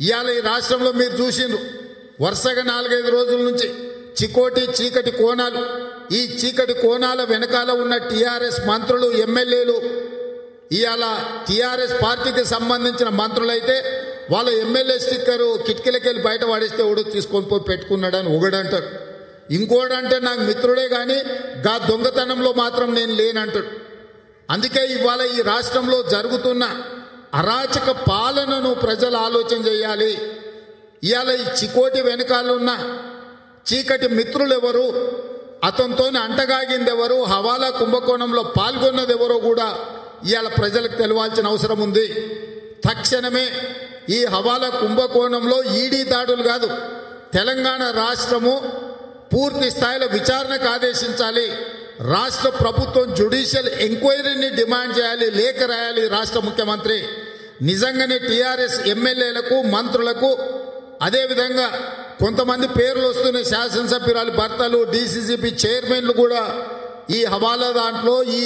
ఇవాళ ఈ రాష్ట్రంలో మీరు చూసిండ్రు వరుసగా నాలుగైదు రోజుల నుంచి చికోటి చీకటి కోణాలు ఈ చీకటి కోణాల వెనకాల ఉన్న టీఆర్ఎస్ మంత్రులు ఎమ్మెల్యేలు ఇవాళ టీఆర్ఎస్ పార్టీకి సంబంధించిన మంత్రులైతే వాళ్ళ ఎమ్మెల్యే స్టిక్కరు కిటికీలకెళ్ళి బయట పడేస్తే ఒకడు తీసుకొని పోయి పెట్టుకున్నాడని ఒకడంటాడు ఇంకోడంటే నాకు మిత్రుడే కానీ గా దొంగతనంలో మాత్రం నేను లేనంటాడు అందుకే ఇవాళ ఈ రాష్ట్రంలో జరుగుతున్న అరాచక పాలనను ప్రజలు ఆలోచన చేయాలి ఇవాళ ఈ చికోటి వెనకాలన్న చీకటి మిత్రులు ఎవరు అతనితో అంటగాగింది ఎవరు హవాలా కుంభకోణంలో పాల్గొన్నది ఎవరో కూడా ఇవాళ ప్రజలకు తెలవాల్సిన అవసరం ఉంది తక్షణమే ఈ హవాలా కుంభకోణంలో ఈడీ దాడులు కాదు తెలంగాణ రాష్ట్రము పూర్తి స్థాయిలో విచారణకు ఆదేశించాలి రాష్ట్ర ప్రభుత్వం జ్యుడిషియల్ ఎంక్వైరీని డిమాండ్ చేయాలి లేఖ రాయాలి రాష్ట్ర ముఖ్యమంత్రి నిజంగానే టీఆర్ఎస్ ఎమ్మెల్యేలకు మంత్రులకు అదేవిధంగా కొంతమంది పేర్లు వస్తున్నాయి శాసనసభ్యురాలు భర్తలు డీసీసీబీ చైర్మన్లు కూడా ఈ హవాలా దాంట్లో ఈ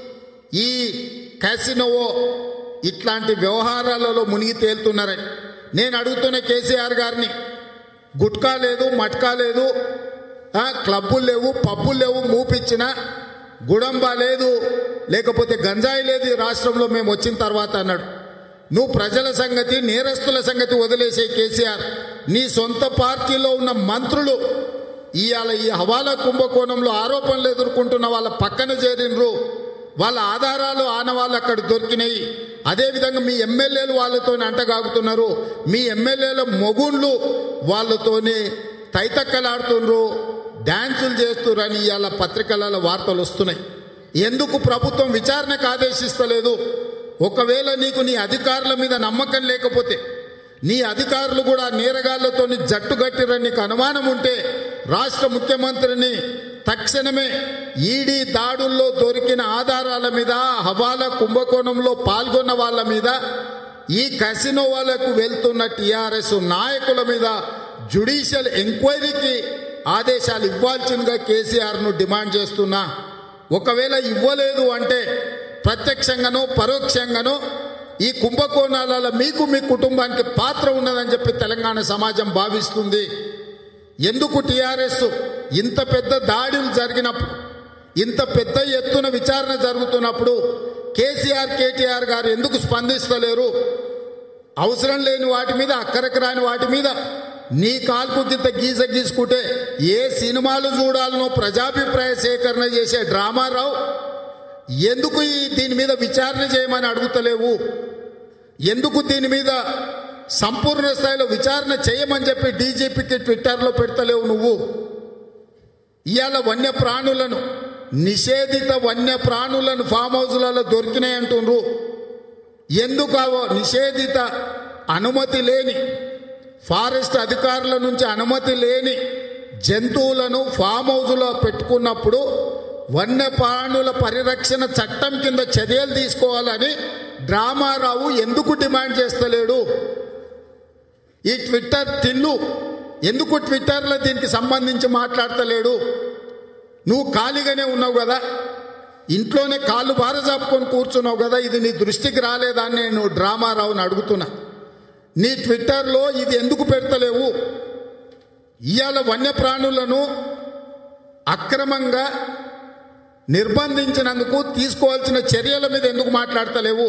ఈ క్యాసినోవో ఇట్లాంటి వ్యవహారాలలో మునిగి తేలుతున్నారని నేను అడుగుతున్న కేసీఆర్ గారిని గుట్కా లేదు మట్కా లేదు ఆ, క్లబ్బులు లేవు పబ్బులు లేవు మూపిచ్చిన గుడంబా లేదు లేకపోతే గంజాయి లేదు ఈ రాష్ట్రంలో మేము వచ్చిన తర్వాత అన్నాడు నువ్వు ప్రజల సంగతి నేరస్తుల సంగతి వదిలేసే కేసీఆర్ నీ సొంత పార్టీలో ఉన్న మంత్రులు ఇవాళ ఈ హవాలా కుంభకోణంలో ఆరోపణలు ఎదుర్కొంటున్న వాళ్ళ పక్కన చేరినరు వాళ్ళ ఆధారాలు ఆనవాళ్ళు అక్కడ దొరికినాయి అదేవిధంగా మీ ఎమ్మెల్యేలు వాళ్ళతో అంటగాగుతున్నారు మీ ఎమ్మెల్యేల మొగుళ్ళు వాళ్ళతోని తైతక్కలాడుతున్నారు డ్యాన్సులు చేస్తురని ఇవాళ పత్రికలలో వార్తలు వస్తున్నాయి ఎందుకు ప్రభుత్వం విచారణకు ఆదేశిస్తలేదు ఒకవేళ నీకు నీ అధికారుల మీద నమ్మకం లేకపోతే నీ అధికారులు కూడా నేరగాళ్లతో జట్టు కట్టిరని నీకు అనుమానం ఉంటే రాష్ట్ర ముఖ్యమంత్రిని తక్షణమే ఈడీ దాడుల్లో దొరికిన ఆధారాల మీద హవాలా కుంభకోణంలో పాల్గొన్న వాళ్ళ మీద ఈ కసినో వాళ్ళకు వెళ్తున్న టిఆర్ఎస్ నాయకుల మీద జుడిషియల్ ఎంక్వైరీకి ఆదేశాలు ఇవ్వాల్సిందిగా కేసీఆర్ను డిమాండ్ చేస్తున్నా ఒకవేళ ఇవ్వలేదు అంటే ప్రత్యక్షంగానో పరోక్షంగానో ఈ కుంభకోణాలలో మీకు మీ కుటుంబానికి పాత్ర ఉన్నదని చెప్పి తెలంగాణ సమాజం భావిస్తుంది ఎందుకు టీఆర్ఎస్ ఇంత పెద్ద దాడులు జరిగినప్పుడు ఇంత పెద్ద ఎత్తున విచారణ జరుగుతున్నప్పుడు కేసీఆర్ కేటీఆర్ గారు ఎందుకు స్పందిస్తలేరు అవసరం లేని వాటి మీద అక్కరకు రాని వాటి మీద నీ కాల్కు గింత గీస గీసుకుంటే ఏ సినిమాలు చూడాలనో ప్రజాభిప్రాయ సేకరణ చేసే డ్రామారావు ఎందుకు ఈ దీని మీద విచారణ చేయమని అడుగుతలేవు ఎందుకు దీని మీద సంపూర్ణ స్థాయిలో విచారణ చేయమని చెప్పి డీజీపీకి ట్విట్టర్లో పెడతలేవు నువ్వు ఇవాళ వన్య ప్రాణులను నిషేధిత వన్య ప్రాణులను ఫామ్ హౌస్లలో దొరికినాయి అంటుండ్రు ఎందుకు ఆ నిషేధిత అనుమతి లేని ఫారెస్ట్ అధికారుల నుంచి అనుమతి లేని జంతువులను ఫామ్ హౌస్లో పెట్టుకున్నప్పుడు వన్యప్రాణుల పరిరక్షణ చట్టం కింద చర్యలు తీసుకోవాలని డ్రామారావు ఎందుకు డిమాండ్ చేస్తలేడు ఈ ట్విట్టర్ తిల్లు ఎందుకు ట్విట్టర్లో దీనికి సంబంధించి మాట్లాడతలేడు నువ్వు ఖాళీగానే ఉన్నావు కదా ఇంట్లోనే కాళ్ళు బారజాపుకొని కూర్చున్నావు కదా ఇది నీ దృష్టికి రాలేదా అని నేను డ్రామారావుని అడుగుతున్నా నీ ట్విట్టర్లో ఇది ఎందుకు పెడతలేవు ఇవాళ వన్యప్రాణులను అక్రమంగా నిర్బంధించినందుకు తీసుకోవాల్సిన చర్యల మీద ఎందుకు మాట్లాడతలేవు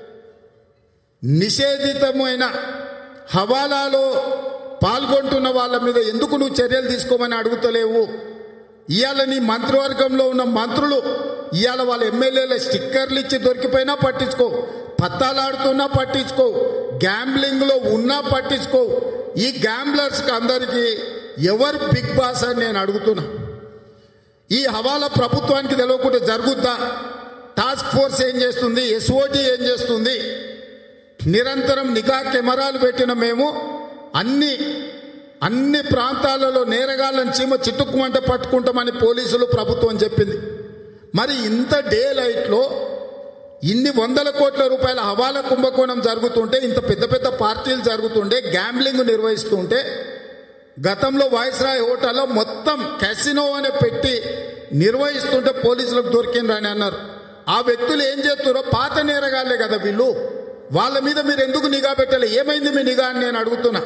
నిషేధితమైన హవాలాలో పాల్గొంటున్న వాళ్ళ మీద ఎందుకు నువ్వు చర్యలు తీసుకోమని అడుగుతలేవు ఇవాళ నీ మంత్రివర్గంలో ఉన్న మంత్రులు ఇవాళ వాళ్ళ ఎమ్మెల్యేల స్టిక్కర్లు ఇచ్చి దొరికిపోయినా పట్టించుకో పత్తాలాడుతున్నా పట్టించుకో గ్యాంబ్లింగ్లో ఉన్నా పట్టించుకో ఈ గ్యాంబ్లర్స్కి అందరికీ ఎవరు బిగ్ బాస్ అని నేను అడుగుతున్నా ఈ హవాలా ప్రభుత్వానికి తెలియకుండా జరుగుద్దా టాస్క్ ఫోర్స్ ఏం చేస్తుంది ఎస్ఓటి ఏం చేస్తుంది నిరంతరం నిఘా కెమెరాలు పెట్టిన మేము అన్ని అన్ని ప్రాంతాలలో నేరగాళ్ళని చీమ చిట్టుకుమంటే పట్టుకుంటామని పోలీసులు ప్రభుత్వం చెప్పింది మరి ఇంత డే లైట్లో ఇన్ని వందల కోట్ల రూపాయల హవాలా కుంభకోణం జరుగుతుంటే ఇంత పెద్ద పెద్ద పార్టీలు జరుగుతుంటే గ్యాంబ్లింగ్ నిర్వహిస్తుంటే గతంలో వాయిస్రాయ్ హోటల్లో మొత్తం క్యాసినో అని పెట్టి నిర్వహిస్తుంటే పోలీసులకు దొరికిండ్రని అన్నారు ఆ వ్యక్తులు ఏం చేస్తున్నారో పాత నేరగాళ్లే కదా వీళ్ళు వాళ్ళ మీద మీరు ఎందుకు నిఘా పెట్టాలి ఏమైంది మీ నిఘా అని నేను అడుగుతున్నా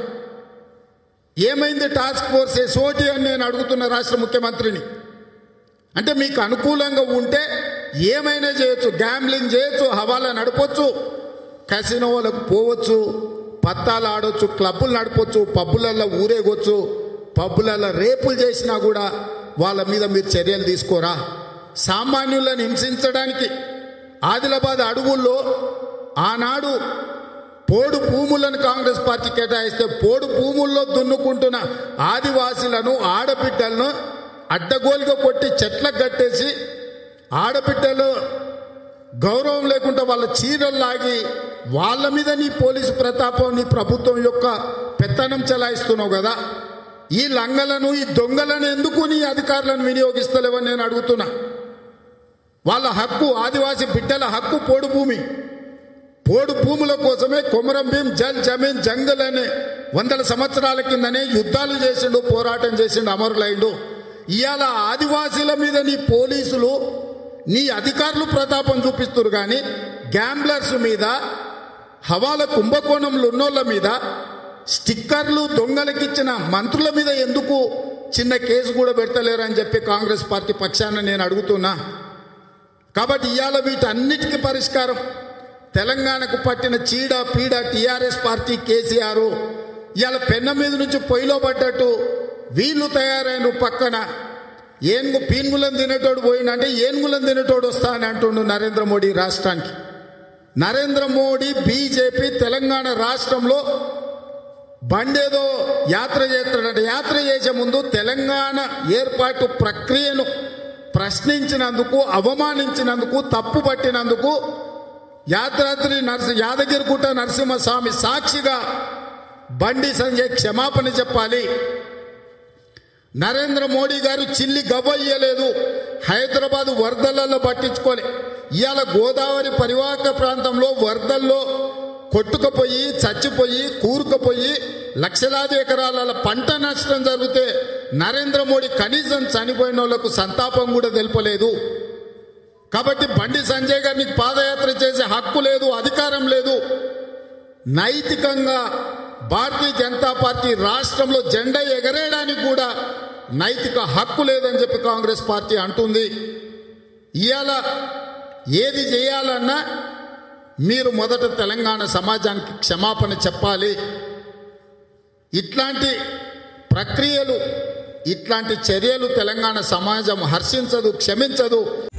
ఏమైంది టాస్క్ ఫోర్స్ ఎస్ఓటి అని నేను అడుగుతున్న రాష్ట్ర ముఖ్యమంత్రిని అంటే మీకు అనుకూలంగా ఉంటే ఏమైనా చేయొచ్చు గ్యాంబ్లింగ్ చేయొచ్చు హవాలా నడపొచ్చు కసినోలకు పోవచ్చు పత్తాలు ఆడొచ్చు క్లబ్బులు నడపొచ్చు పబ్బులలో ఊరేగొచ్చు పబ్బులలో రేపులు చేసినా కూడా వాళ్ళ మీద మీరు చర్యలు తీసుకోరా సామాన్యులను హింసించడానికి ఆదిలాబాద్ అడవుల్లో ఆనాడు పోడు భూములను కాంగ్రెస్ పార్టీ కేటాయిస్తే పోడు భూముల్లో దున్నుకుంటున్న ఆదివాసీలను ఆడబిడ్డలను అడ్డగోలుగా కొట్టి చెట్లకు కట్టేసి ఆడబిడ్డలు గౌరవం లేకుండా వాళ్ళ చీరలు లాగి వాళ్ళ మీద నీ పోలీసు ప్రతాపం నీ ప్రభుత్వం యొక్క పెత్తనం చెలాయిస్తున్నావు కదా ఈ లంగలను ఈ దొంగలను ఎందుకు నీ అధికారులను వినియోగిస్తలేవని నేను అడుగుతున్నా వాళ్ళ హక్కు ఆదివాసీ బిడ్డల హక్కు పోడు భూమి పోడు భూముల కోసమే కొమరం భీం జల్ జమీన్ జంగల్ అనే వందల సంవత్సరాల కిందనే యుద్ధాలు చేసిండు పోరాటం చేసిండు అమరులైండు ఇవాళ ఆదివాసీల మీద నీ పోలీసులు నీ అధికారులు ప్రతాపం చూపిస్తున్నారు కానీ గ్యాంబ్లర్స్ మీద హవాల కుంభకోణంలో ఉన్నోళ్ళ మీద స్టిక్కర్లు దొంగలకిచ్చిన మంత్రుల మీద ఎందుకు చిన్న కేసు కూడా పెడతలేరని చెప్పి కాంగ్రెస్ పార్టీ పక్షాన నేను అడుగుతున్నా కాబట్టి ఇవాళ వీటన్నిటికీ పరిష్కారం తెలంగాణకు పట్టిన చీడ పీడ టీఆర్ఎస్ పార్టీ కేసీఆర్ ఇవాళ పెన్న మీద నుంచి పొయ్యిలో పడ్డట్టు వీళ్ళు తయారైన పక్కన ఏనుగు పీన్గులను తినేటోడు పోయినంటే ఏనుగులను తినేటోడు వస్తా అని అంటుండు నరేంద్ర మోడీ రాష్ట్రానికి నరేంద్ర మోడీ బీజేపీ తెలంగాణ రాష్ట్రంలో బండేదో యాత్ర చేస్తాడంటే యాత్ర చేసే ముందు తెలంగాణ ఏర్పాటు ప్రక్రియను ప్రశ్నించినందుకు అవమానించినందుకు తప్పు పట్టినందుకు యాదాద్రి నరసి యాదగిరిగుట్ట నరసింహస్వామి సాక్షిగా బండి సంజయ్ క్షమాపణ చెప్పాలి నరేంద్ర మోడీ గారు చిల్లి గవ్వయ్యలేదు హైదరాబాద్ వరదలలో పట్టించుకోలే ఇవాళ గోదావరి పరివాహక ప్రాంతంలో వరదల్లో కొట్టుకుపోయి చచ్చిపోయి కూరుకుపోయి లక్షలాది ఎకరాల పంట నష్టం జరిగితే నరేంద్ర మోడీ కనీసం చనిపోయిన వాళ్లకు సంతాపం కూడా తెలుపలేదు కాబట్టి బండి సంజయ్ గారికి పాదయాత్ర చేసే హక్కు లేదు అధికారం లేదు నైతికంగా భారతీయ జనతా పార్టీ రాష్ట్రంలో జెండా ఎగరేయడానికి కూడా నైతిక హక్కు లేదని చెప్పి కాంగ్రెస్ పార్టీ అంటుంది ఇవాళ ఏది చేయాలన్నా మీరు మొదట తెలంగాణ సమాజానికి క్షమాపణ చెప్పాలి ఇట్లాంటి ప్రక్రియలు ఇట్లాంటి చర్యలు తెలంగాణ సమాజం హర్షించదు క్షమించదు